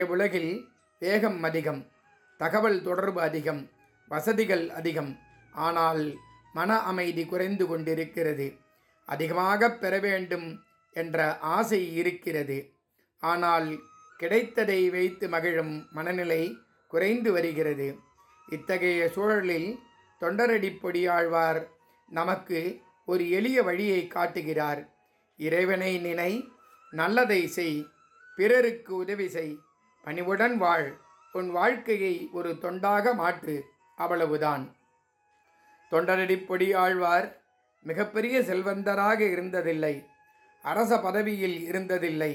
உலகில் வேகம் அதிகம் தகவல் தொடர்பு அதிகம் வசதிகள் அதிகம் ஆனால் மன அமைதி குறைந்து கொண்டிருக்கிறது அதிகமாக பெற வேண்டும் என்ற ஆசை இருக்கிறது ஆனால் கிடைத்ததை வைத்து மகிழும் மனநிலை குறைந்து வருகிறது இத்தகைய சூழலில் தொண்டரடி பொடியாழ்வார் நமக்கு ஒரு எளிய வழியை காட்டுகிறார் இறைவனை நினை நல்லதை செய் பிறருக்கு உதவி செய் பணிவுடன் வாழ் உன் வாழ்க்கையை ஒரு தொண்டாக மாற்று அவ்வளவுதான் தொண்டரடி பொடி ஆழ்வார் மிகப்பெரிய செல்வந்தராக இருந்ததில்லை அரச பதவியில் இருந்ததில்லை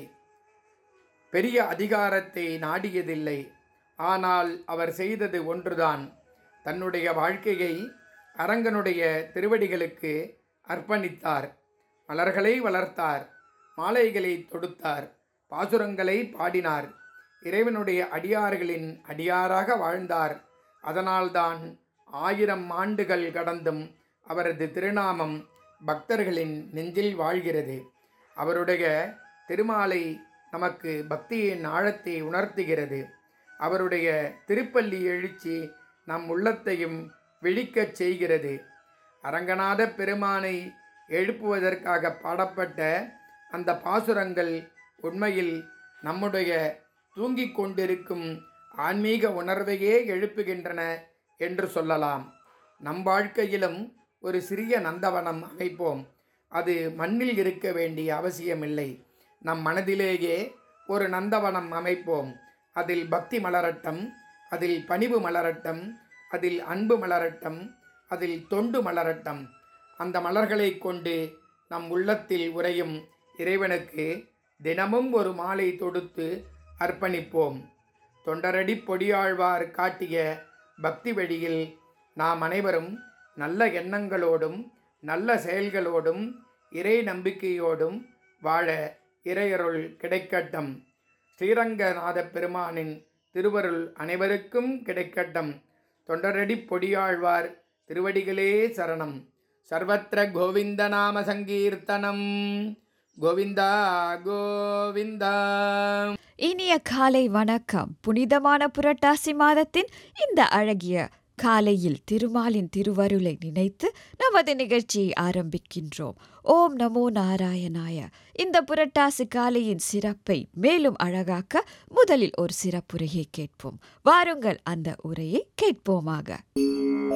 பெரிய அதிகாரத்தை நாடியதில்லை ஆனால் அவர் செய்தது ஒன்றுதான் தன்னுடைய வாழ்க்கையை அரங்கனுடைய திருவடிகளுக்கு அர்ப்பணித்தார் மலர்களை வளர்த்தார் மாலைகளை தொடுத்தார் பாசுரங்களை பாடினார் இறைவனுடைய அடியார்களின் அடியாராக வாழ்ந்தார் அதனால்தான் ஆயிரம் ஆண்டுகள் கடந்தும் அவரது திருநாமம் பக்தர்களின் நெஞ்சில் வாழ்கிறது அவருடைய திருமாலை நமக்கு பக்தியின் ஆழத்தை உணர்த்துகிறது அவருடைய திருப்பள்ளி எழுச்சி நம் உள்ளத்தையும் விழிக்கச் செய்கிறது அரங்கநாத பெருமானை எழுப்புவதற்காக பாடப்பட்ட அந்த பாசுரங்கள் உண்மையில் நம்முடைய தூங்கிக் கொண்டிருக்கும் ஆன்மீக உணர்வையே எழுப்புகின்றன என்று சொல்லலாம் நம் வாழ்க்கையிலும் ஒரு சிறிய நந்தவனம் அமைப்போம் அது மண்ணில் இருக்க வேண்டிய அவசியமில்லை நம் மனதிலேயே ஒரு நந்தவனம் அமைப்போம் அதில் பக்தி மலரட்டம் அதில் பணிவு மலரட்டம் அதில் அன்பு மலரட்டம் அதில் தொண்டு மலரட்டம் அந்த மலர்களை கொண்டு நம் உள்ளத்தில் உறையும் இறைவனுக்கு தினமும் ஒரு மாலை தொடுத்து அர்ப்பணிப்போம் தொண்டரடி பொடியாழ்வார் காட்டிய பக்தி வழியில் நாம் அனைவரும் நல்ல எண்ணங்களோடும் நல்ல செயல்களோடும் இறை நம்பிக்கையோடும் வாழ இறையருள் கிடைக்கட்டும் ஸ்ரீரங்கநாத பெருமானின் திருவருள் அனைவருக்கும் கிடைக்கட்டும் தொண்டரடி பொடியாழ்வார் திருவடிகளே சரணம் சர்வத்திர கோவிந்த நாம சங்கீர்த்தனம் கோவிந்தா கோவிந்தா இனிய காலை வணக்கம் புனிதமான புரட்டாசி மாதத்தின் இந்த அழகிய காலையில் திருமாலின் திருவருளை நினைத்து நமது நிகழ்ச்சியை ஆரம்பிக்கின்றோம் ஓம் நமோ நாராயணாய இந்த புரட்டாசி காலையின் சிறப்பை மேலும் அழகாக்க முதலில் ஒரு சிறப்புரையை கேட்போம் வாருங்கள் அந்த உரையை கேட்போமாக